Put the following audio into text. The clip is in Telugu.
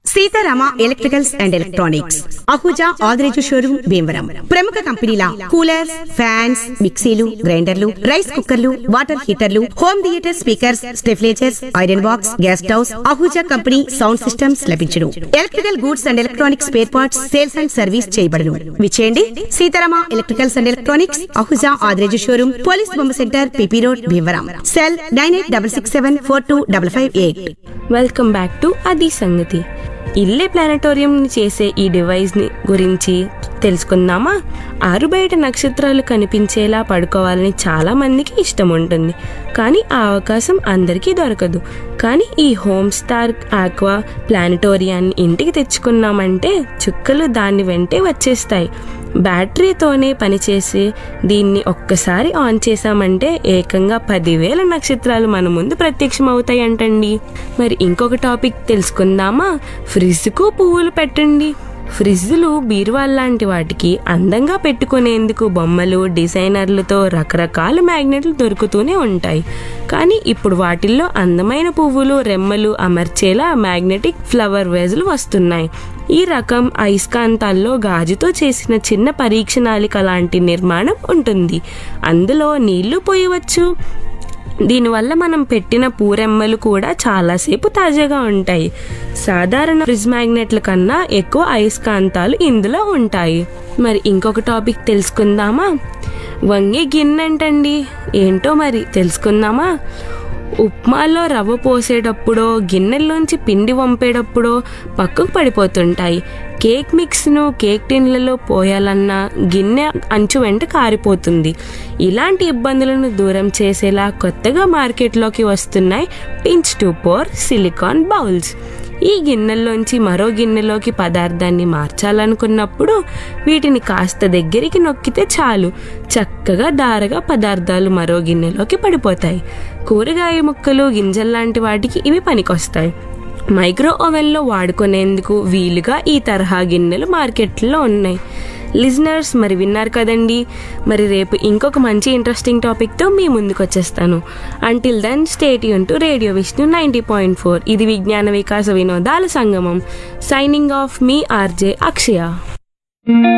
Sitarama electricals and electronics Ahuja Adireju showroom Bhimavaram ప్రముఖ కంపెనీల కూలర్స్ ఫ్యాన్స్ మిక్సీలు గ్రైండర్లు రైస్ కుక్కర్లు వాటర్ హీటర్లు home theatre speakers stabilisers iron box gas stoves Ahuja company sound systems లభించును electrical goods and electronics spare parts sales and service చేయబడును విచేయండి Seetharama electricals and electronics Ahuja Adireju showroom police బొమ్మ centre P P road Bhimavaram cell nine eight double six seven four two double five eight welcome back to అది సంగతి ఇల్లే ప్లానటోరియం చేసే ఈ డివైస్ ని గురించి తెలుసుకుందామా ఆరు బయట నక్షత్రాలు కనిపించేలా పడుకోవాలని చాలా మందికి ఇష్టం ఉంటుంది కానీ ఆ అవకాశం అందరికీ దొరకదు కానీ ఈ హోమ్ స్టార్ ఆక్వా ప్లానటోరియాన్ని ఇంటికి తెచ్చుకున్నామంటే చుక్కలు దాని వెంటే వచ్చేస్తాయి బ్యాటరీతోనే పనిచేసి దీన్ని ఒక్కసారి ఆన్ చేసామంటే ఏకంగా పదివేల నక్షత్రాలు మన ముందు ప్రత్యక్షమవుతాయి అంటండి మరి ఇంకొక టాపిక్ తెలుసుకుందామా ఫ్రిడ్జ్కు పువ్వులు పెట్టండి ఫ్రిడ్జ్లు బీరువాల్ లాంటి వాటికి అందంగా పెట్టుకునేందుకు బొమ్మలు డిజైనర్లతో రకరకాల మ్యాగ్నెట్లు దొరుకుతూనే ఉంటాయి కానీ ఇప్పుడు వాటిల్లో అందమైన పువ్వులు రెమ్మలు అమర్చేలా మ్యాగ్నెటిక్ ఫ్లవర్ వేజ్లు వస్తున్నాయి ఈ రకం అయస్కాంతాల్లో గాజుతో చేసిన చిన్న పరీక్షణాలిక లాంటి నిర్మాణం ఉంటుంది అందులో నీళ్లు పోయవచ్చు దీనివల్ల మనం పెట్టిన పూరెమ్మలు కూడా చాలాసేపు తాజాగా ఉంటాయి సాధారణ ఫ్రిజ్ మ్యాగ్నెట్ల కన్నా ఎక్కువ అయస్కాంతాలు ఇందులో ఉంటాయి మరి ఇంకొక టాపిక్ తెలుసుకుందామా వంగే గిన్నెంటండి ఏంటో మరి తెలుసుకుందామా ఉప్మాలో రవ్వ పోసేటప్పుడో గిన్నెల్లోంచి పిండి వంపేటప్పుడో పక్కకు పడిపోతుంటాయి కేక్ మిక్స్ను కేక్ టిన్లలో పోయాలన్నా గిన్నె అంచు వెంట కారిపోతుంది ఇలాంటి ఇబ్బందులను దూరం చేసేలా కొత్తగా మార్కెట్లోకి వస్తున్నాయి pinch to pour silicone bowls ఈ గిన్నెల్లోంచి మరో గిన్నెలోకి పదార్థాన్ని మార్చాలనుకున్నప్పుడు వీటిని కాస్త దగ్గరికి నొక్కితే చాలు చక్కగా దారగా పదార్థాలు మరో గిన్నెలోకి పడిపోతాయి కూరగాయ ముక్కలు గింజల్లాంటి వాటికి ఇవి పనికొస్తాయి మైక్రో ఓవెన్లో వాడుకునేందుకు వీలుగా ఈ తరహా గిన్నెలు మార్కెట్లో ఉన్నాయి లిజనర్స్ మరి విన్నారు కదండి మరి రేపు ఇంకొక మంచి ఇంట్రెస్టింగ్ టాపిక్తో మీ ముందుకు వచ్చేస్తాను అంటిల్ దెన్ స్టేట్ యూన్ to radio Vishnu ninety point four ఇది విజ్ఞాన వికాస వినోదాల సంగమం సైనింగ్ ఆఫ్ మీ ఆర్జే అక్షయ